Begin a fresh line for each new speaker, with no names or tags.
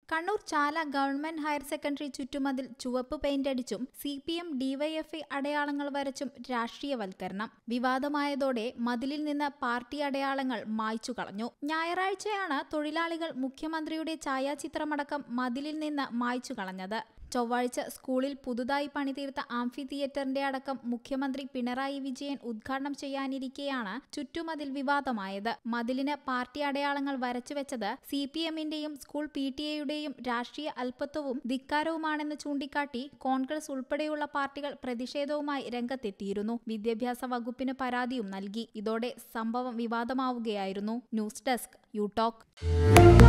Kannur Chala government higher secondary ചുറ്റുമതിൽ ചുവപ്പ് paint അടിച്ചും സി പി എം ഡിവൈഎഫ്ഐ അടയാളങ്ങൾ വരച്ചും രാഷ്ട്രീയവൽക്കരണം വിവാദമായതോടെ മതിലിൽ നിന്ന് പാർട്ടി അടയാളങ്ങൾ മായ്ച്ചു കളഞ്ഞു ഞായറാഴ്ചയാണ് തൊഴിലാളികൾ മുഖ്യമന്ത്രിയുടെ ഛായാചിത്രമടക്കം മതിലിൽ നിന്ന് മായ്ച്ചു കളഞ്ഞത് ചൊവ്വാഴ്ച സ്കൂളിൽ പുതുതായി പണിതീർത്ത ആംഫി തിയേറ്ററിന്റെ അടക്കം മുഖ്യമന്ത്രി പിണറായി വിജയൻ ഉദ്ഘാടനം ചെയ്യാനിരിക്കെയാണ് ചുറ്റുമതിൽ വിവാദമായത് മതിലിന് പാർട്ടി അടയാളങ്ങൾ വരച്ചുവെച്ചത് സി പി എമ്മിന്റെയും സ്കൂൾ പി ടി എയുടെയും രാഷ്ട്രീയ അല്പത്വവും ധിക്കാരവുമാണെന്ന് ചൂണ്ടിക്കാട്ടി കോൺഗ്രസ് ഉൾപ്പെടെയുള്ള പാർട്ടികൾ പ്രതിഷേധവുമായി രംഗത്തെത്തിയിരുന്നു വിദ്യാഭ്യാസ വകുപ്പിന് പരാതിയും നൽകി ഇതോടെ സംഭവം വിവാദമാവുകയായിരുന്നു ന്യൂസ് ഡെസ്ക് യു ടോക്ക്